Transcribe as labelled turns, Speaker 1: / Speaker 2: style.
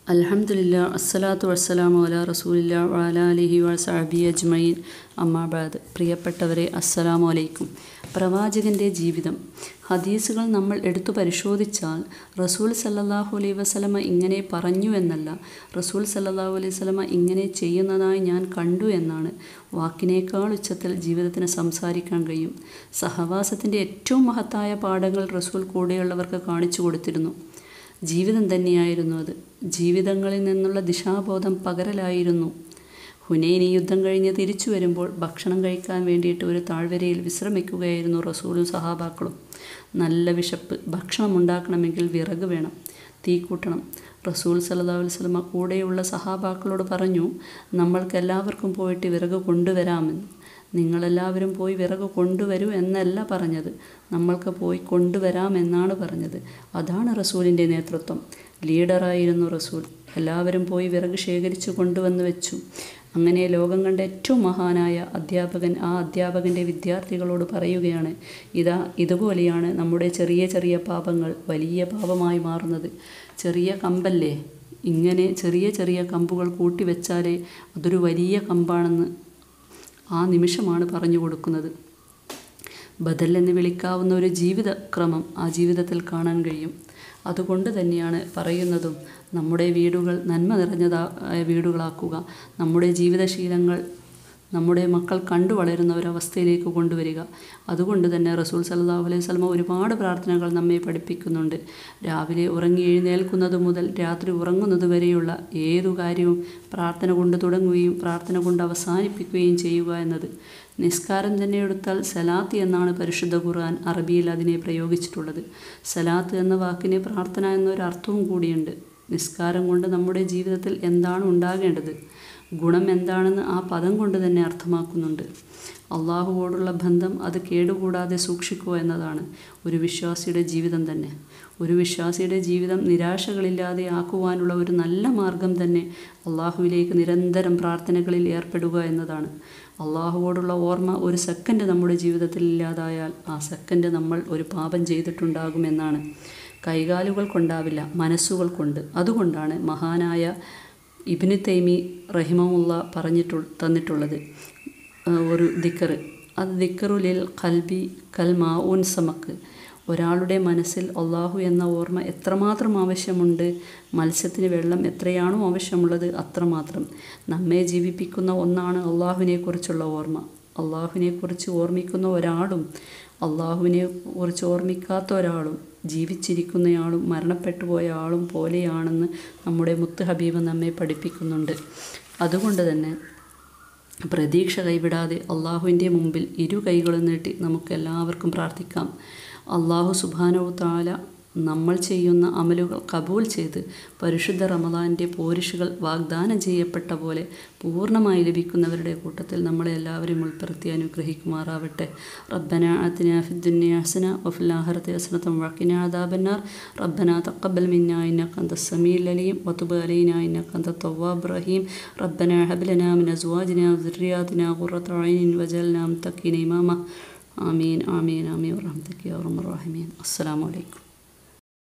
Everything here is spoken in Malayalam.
Speaker 1: അൽഹംദുലില്ല അസ്സലാത്തു വസ്സലാമു അലാ റസൂലില്ല വഅല അലിഹി വസഹബി അജ്മഈൻ അമ്മാബാദ് പ്രിയപ്പെട്ടവരെ അസ്സലാമു അലൈക്കും പ്രവാചകൻ്റെ ജീവിതം ഹദീസുകൾ നമ്മൾ എടുത്തു പരിശോധിച്ചാൽ റസൂൽ സല്ലല്ലാഹു അലൈഹി വസല്ലമ ഇങ്ങനെ പറഞ്ഞു എന്നല്ല റസൂൽ സല്ലല്ലാഹു അലൈഹി വസല്ലമ ഇങ്ങനെ ചെയ്യുന്നതായി ഞാൻ കണ്ടു എന്നാണ് വാക്കിനേക്കാൾ ഉച്ചത്തിൽ ജീവിതത്തിന് സംസാരിക്കാൻ കഴിയും സഹവാസത്തിൻ്റെ ഏറ്റവും മഹത്തായ പാഠങ്ങൾ റസൂൽ കൂടെയുള്ളവർക്ക് കാണിച്ചു കൊടുത്തിരുന്നു ജീവിതം തന്നെയായിരുന്നു അത് ജീവിതങ്ങളിൽ നിന്നുള്ള ദിശാബോധം പകരലായിരുന്നു ഹുനൈനി യുദ്ധം കഴിഞ്ഞ് തിരിച്ചു വരുമ്പോൾ ഭക്ഷണം കഴിക്കാൻ വേണ്ടിയിട്ട് ഒരു താഴ്വരയിൽ വിശ്രമിക്കുകയായിരുന്നു റസൂലും സഹാബാക്കളും നല്ല വിശപ്പ് ഭക്ഷണം ഉണ്ടാക്കണമെങ്കിൽ വിറക് വേണം തീ കൂട്ടണം റസൂൽ സല്ലല്ലാഹു അലൈഹി വസല്ലമ കൂടെയുള്ള സഹാബാക്കളോട് പറഞ്ഞു നമ്മൾക്കെല്ലാവർക്കും പോയിട്ട് വിറക് കൊണ്ടുവരാമെന്ന് നിങ്ങളെല്ലാവരും പോയി വിറക് കൊണ്ടുവരൂ എന്നല്ല പറഞ്ഞത് നമ്മൾക്ക് പോയി കൊണ്ടുവരാമെന്നാണ് പറഞ്ഞത് അതാണ് റസൂലിൻ്റെ നേതൃത്വം ലീഡറായിരുന്നു റസൂൽ എല്ലാവരും പോയി വിറക് ശേഖരിച്ചു കൊണ്ടുവന്ന് വെച്ചു അങ്ങനെ ലോകം കണ്ട ഏറ്റവും മഹാനായ അധ്യാപകൻ ആ അധ്യാപകൻ്റെ വിദ്യാർത്ഥികളോട് പറയുകയാണ് ഇതാ ഇതുപോലെയാണ് നമ്മുടെ ചെറിയ ചെറിയ പാപങ്ങൾ വലിയ പാപമായി മാറുന്നത് ചെറിയ കമ്പല്ലേ ഇങ്ങനെ ചെറിയ ചെറിയ കമ്പുകൾ കൂട്ടി വെച്ചാലേ അതൊരു വലിയ കമ്പാണെന്ന് ആ നിമിഷമാണ് പറഞ്ഞു കൊടുക്കുന്നത് ബദൽ എന്ന് വിളിക്കാവുന്ന ഒരു ജീവിതക്രമം ആ ജീവിതത്തിൽ കാണാൻ കഴിയും അതുകൊണ്ട് തന്നെയാണ് പറയുന്നതും നമ്മുടെ വീടുകൾ നന്മ നിറഞ്ഞതായ വീടുകളാക്കുക നമ്മുടെ ജീവിതശീലങ്ങൾ നമ്മുടെ മക്കൾ കണ്ടു വളരുന്ന ഒരവസ്ഥയിലേക്ക് കൊണ്ടുവരിക അതുകൊണ്ട് തന്നെ റസൂൽ സല്ലല്ലാഹു അലൈഹി വസല്ലമ ഒരുപാട് പ്രാർത്ഥനകൾ നമ്മെ പഠിപ്പിക്കുന്നുണ്ട് രാവിലെ ഉറങ്ങി എഴുന്നേൽക്കുന്നത് മുതൽ രാത്രി ഉറങ്ങുന്നത് വരെയുള്ള ഏതു കാര്യവും പ്രാർത്ഥന കൊണ്ട് തുടങ്ങുകയും പ്രാർത്ഥന കൊണ്ട് അവസാനിപ്പിക്കുകയും ചെയ്യുക എന്നത് നിസ്കാരം തന്നെ എടുത്താൽ സലാത്ത് എന്നാണ് പരിശുദ്ധ ഖുർആൻ അറബിയിൽ അതിനെ പ്രയോഗിച്ചിട്ടുള്ളത് സലാത്ത് എന്ന വാക്കിന് പ്രാർത്ഥന എന്നൊരു അർത്ഥവും കൂടിയുണ്ട് നിസ്കാരം കൊണ്ട് നമ്മുടെ ജീവിതത്തിൽ എന്താണ് ഉണ്ടാകേണ്ടത് ഗുണം എന്താണെന്ന് ആ പദം കൊണ്ട് തന്നെ അർത്ഥമാക്കുന്നുണ്ട് അള്ളാഹുവോടുള്ള ബന്ധം അത് കേടുകൂടാതെ സൂക്ഷിക്കുക എന്നതാണ് ഒരു വിശ്വാസിയുടെ ജീവിതം തന്നെ ഒരു വിശ്വാസിയുടെ ജീവിതം നിരാശകളില്ലാതെ ആക്കുവാനുള്ള ഒരു നല്ല മാർഗം തന്നെ അള്ളാഹുവിലേക്ക് നിരന്തരം പ്രാർത്ഥനകളിൽ ഏർപ്പെടുക എന്നതാണ് അള്ളാഹുവോടുള്ള ഓർമ്മ ഒരു സെക്കൻഡ് നമ്മുടെ ജീവിതത്തിൽ ഇല്ലാതായാൽ ആ സെക്കൻഡ് നമ്മൾ ഒരു പാപം ചെയ്തിട്ടുണ്ടാകുമെന്നാണ് കൈകാലുകൾ കൊണ്ടാവില്ല മനസ്സുകൾ കൊണ്ട് അതുകൊണ്ടാണ് മഹാനായ ഇബിന് തൈമി റഹിമമുള്ള പറഞ്ഞിട്ടു തന്നിട്ടുള്ളത് ഒരു ദിക്കറ് അത് ദിക്കറുലിൽ കൽബി കൽ മാഊൻ സമക്ക് ഒരാളുടെ മനസ്സിൽ അള്ളാഹു എന്ന ഓർമ്മ എത്രമാത്രം ആവശ്യമുണ്ട് മത്സ്യത്തിന് വെള്ളം എത്രയാണോ ആവശ്യമുള്ളത് അത്രമാത്രം നമ്മെ ജീവിപ്പിക്കുന്ന ഒന്നാണ് അള്ളാഹുവിനെക്കുറിച്ചുള്ള ഓർമ്മ അള്ളാഹുവിനെക്കുറിച്ച് ഓർമ്മിക്കുന്ന ഒരാളും അള്ളാഹുവിനെ കുറിച്ച് ഓർമ്മിക്കാത്ത ഒരാളും ജീവിച്ചിരിക്കുന്നയാളും മരണപ്പെട്ടു പോയ ആളും പോലെയാണെന്ന് നമ്മുടെ മുത്ത് ഹബീബ് നമ്മെ പഠിപ്പിക്കുന്നുണ്ട് അതുകൊണ്ട് തന്നെ പ്രതീക്ഷ കൈവിടാതെ അള്ളാഹുവിൻ്റെ മുമ്പിൽ ഇരു കൈകളും നീട്ടി നമുക്ക് എല്ലാവർക്കും പ്രാർത്ഥിക്കാം അള്ളാഹു സുബാനവു താല നമ്മൾ ചെയ്യുന്ന അമലുകൾ കബൂൽ ചെയ്ത് പരിശുദ്ധ റമദാൻ്റെ പോരിഷുകൾ വാഗ്ദാനം ചെയ്യപ്പെട്ട പോലെ പൂർണ്ണമായി ലഭിക്കുന്നവരുടെ കൂട്ടത്തിൽ നമ്മളെ എല്ലാവരും ഉൾപ്പെടുത്തി അനുഗ്രഹിക്കുമാറാവട്ടെ റബ്ബന അതിന ഫിദ്ദുന്യ ഹസന വഫില്ലാഹറത്തെ ഹസനത്തം വക്കിന അദാബന്നാർ റബ്ബന തക്കബൽ മിന്ന ഇന്നക അന്ത സമീൽ അലീം വതുബ് അലൈന ഇന്നക അന്ത തവ്വാബ് റഹീം റബ്ബന ഹബ്ലന മിൻ അസ്വാജിന വذرياتنا قرة عين وجعلنا متقين إماما آمين آمين آمين ورحمتك يا أرحم الراحمين السلام عليكم